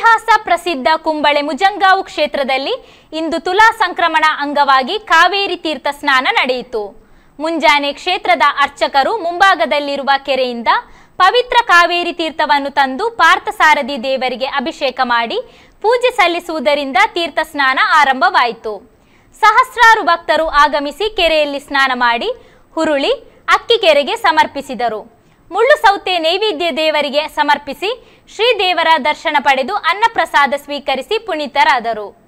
ಇತಿಹಾಸ ಪ್ರಸಿದ್ಧ ಕುಂಬಳೆ ಮುಜಂಗಾವು ಕ್ಷೇತ್ರದಲ್ಲಿ ಇಂದು ತುಲಾ ಸಂಕ್ರಮಣ ಅಂಗವಾಗಿ ಕಾವೇರಿ ತೀರ್ಥ ಸ್ನಾನ ನಡೆಯಿತು ಮುಂಜಾನೆ ಕ್ಷೇತ್ರದ ಅರ್ಚಕರು ಮುಂಭಾಗದಲ್ಲಿರುವ ಕೆರೆಯಿಂದ ಪವಿತ್ರ ಕಾವೇರಿ ತೀರ್ಥವನ್ನು ತಂದು ಪಾರ್ಥಸಾರಥಿ ದೇವರಿಗೆ ಅಭಿಷೇಕ ಮಾಡಿ ಪೂಜೆ ಸಲ್ಲಿಸುವುದರಿಂದ ತೀರ್ಥ ಸ್ನಾನ ಆರಂಭವಾಯಿತು ಸಹಸ್ರಾರು ಭಕ್ತರು ಆಗಮಿಸಿ ಕೆರೆಯಲ್ಲಿ ಸ್ನಾನ ಮಾಡಿ ಹುರುಳಿ ಅಕ್ಕಿ ಕೆರೆಗೆ ಸಮರ್ಪಿಸಿದರು ಮುಳ್ಳು ಸೌತೆ ನೈವೇದ್ಯ ದೇವರಿಗೆ ಸಮರ್ಪಿಸಿ ಶ್ರೀದೇವರ ದರ್ಶನ ಪಡೆದು ಅನ್ನಪ್ರಸಾದ ಸ್ವೀಕರಿಸಿ ಪುನೀತರಾದರು